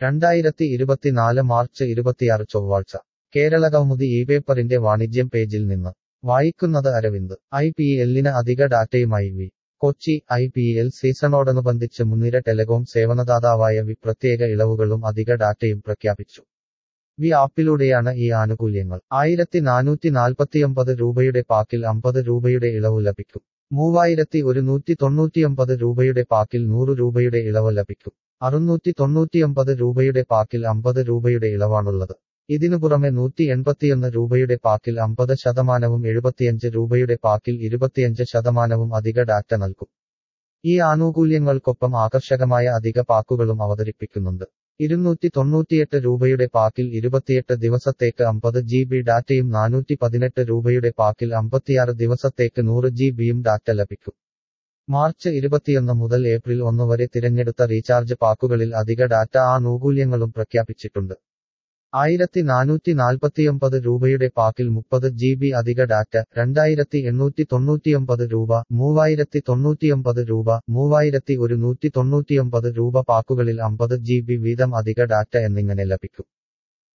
രണ്ടായിരത്തി ഇരുപത്തിനാല് മാർച്ച് ഇരുപത്തിയാറ് ചൊവ്വാഴ്ച കേരള കൗമുദി ഈ പേപ്പറിന്റെ വാണിജ്യം പേജിൽ നിന്ന് വായിക്കുന്നത് അരവിന്ദ് ഐ പി എല്ലിന് അധിക ഡാറ്റയുമായി Vi Kochi I P L സീസണോടനുബന്ധിച്ച് മുൻനിര ടെലകോം സേവനദാതാവായ വി പ്രത്യേക ഇളവുകളും അധിക ഡാറ്റയും പ്രഖ്യാപിച്ചു വി ആപ്പിലൂടെയാണ് ഈ ആനുകൂല്യങ്ങൾ ആയിരത്തി നാനൂറ്റി നാൽപ്പത്തിയൊമ്പത് രൂപയുടെ പാക്കിൽ അമ്പത് രൂപയുടെ ഇളവ് ലഭിക്കും മൂവായിരത്തി ഒരുന്നൂറ്റി തൊണ്ണൂറ്റിയൊമ്പത് രൂപയുടെ പാക്കിൽ നൂറ് രൂപയുടെ ഇളവ് ലഭിക്കും അറുന്നൂറ്റി തൊണ്ണൂറ്റിയൊമ്പത് രൂപയുടെ പാക്കിൽ അമ്പത് രൂപയുടെ ഇളവാണുള്ളത് ഇതിനു പുറമെ നൂറ്റി എൺപത്തിയൊന്ന് രൂപയുടെ പാക്കിൽ അമ്പത് ശതമാനവും എഴുപത്തിയഞ്ച് രൂപയുടെ പാക്കിൽ ഇരുപത്തിയഞ്ച് ശതമാനവും അധിക ഡാറ്റ നൽകും ഈ ആനുകൂല്യങ്ങൾക്കൊപ്പം ആകർഷകമായ അധിക പാക്കുകളും അവതരിപ്പിക്കുന്നുണ്ട് ഇരുന്നൂറ്റി തൊണ്ണൂറ്റിയെട്ട് രൂപയുടെ പാക്കിൽ ഇരുപത്തിയെട്ട് ദിവസത്തേക്ക് അമ്പത് ജി ബി ഡാറ്റയും നാനൂറ്റി പതിനെട്ട് രൂപയുടെ പാക്കിൽ അമ്പത്തിയാറ് ദിവസത്തേക്ക് നൂറ് ജി ബിയും ഡാറ്റ ലഭിക്കും മാർച്ച് ഇരുപത്തിയൊന്ന് മുതൽ ഏപ്രിൽ ഒന്ന് വരെ തിരഞ്ഞെടുത്ത റീചാർജ് പാക്കുകളിൽ അധിക ഡാറ്റ ആനുകൂല്യങ്ങളും പ്രഖ്യാപിച്ചിട്ടുണ്ട് ആയിരത്തി നാനൂറ്റി നാൽപ്പത്തിയൊമ്പത് രൂപയുടെ പാക്കിൽ മുപ്പത് ജി ബി അധിക ഡാറ്റ രണ്ടായിരത്തി എണ്ണൂറ്റി തൊണ്ണൂറ്റിയൊമ്പത് രൂപ മൂവായിരത്തി തൊണ്ണൂറ്റിയൊമ്പത് രൂപ മൂവായിരത്തി ഒരുന്നൂറ്റി തൊണ്ണൂറ്റിയൊമ്പത് രൂപ പാക്കുകളിൽ അമ്പത് ജി ബി വീതം അധിക ഡാറ്റ എന്നിങ്ങനെ ലഭിക്കും